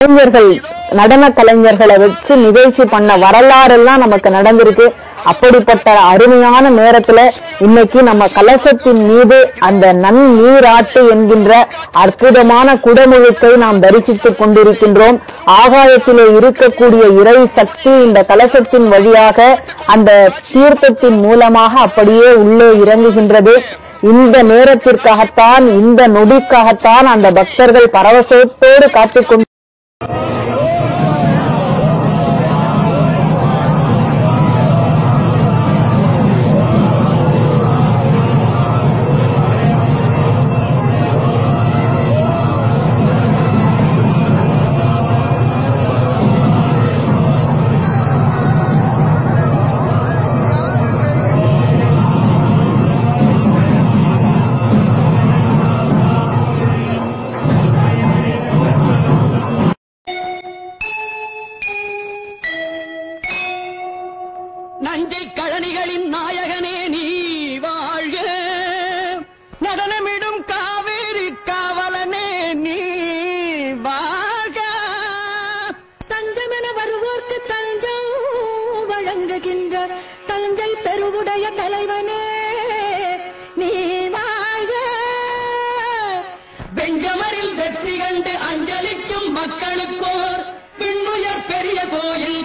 கலைஞர்கள் நடன கலைஞர்களை வச்சு நிகழ்ச்சி பண்ண வரலாறு எல்லாம் நமக்கு நடந்திருக்கு அப்படிப்பட்ட அருமையான நேரத்துல இன்னைக்கு நம்ம கலசத்தின் மீது அந்த நன்னீராட்டு என்கின்ற அற்புதமான குடமுழுக்கை நாம் தரிசித்துக் கொண்டிருக்கின்றோம் ஆகாயத்திலே இருக்கக்கூடிய இறை சக்தி இந்த கலசத்தின் வழியாக அந்த தீர்த்தத்தின் மூலமாக அப்படியே உள்ளே இறங்குகின்றது இந்த நேரத்திற்காகத்தான் இந்த நொடிக்காகத்தான் அந்த பக்தர்கள் பரவசத்தோடு காத்துக்கொண்டு நஞ்சை கழனிகளின் நாயகனே நீ வாழ்க நடனமிடும் காவேரி காவலனே நீ வாழ்க தஞ்சமென வருவோர்க்கு தஞ்சம் வழங்குகின்ற தஞ்சை பெருவுடைய தலைவனே நீ வாழ்க பெஞ்சமரில் வெற்றி கண்டு அஞ்சலிக்கும் மக்களுக்கோர் பின்னுயர் பெரிய கோயில்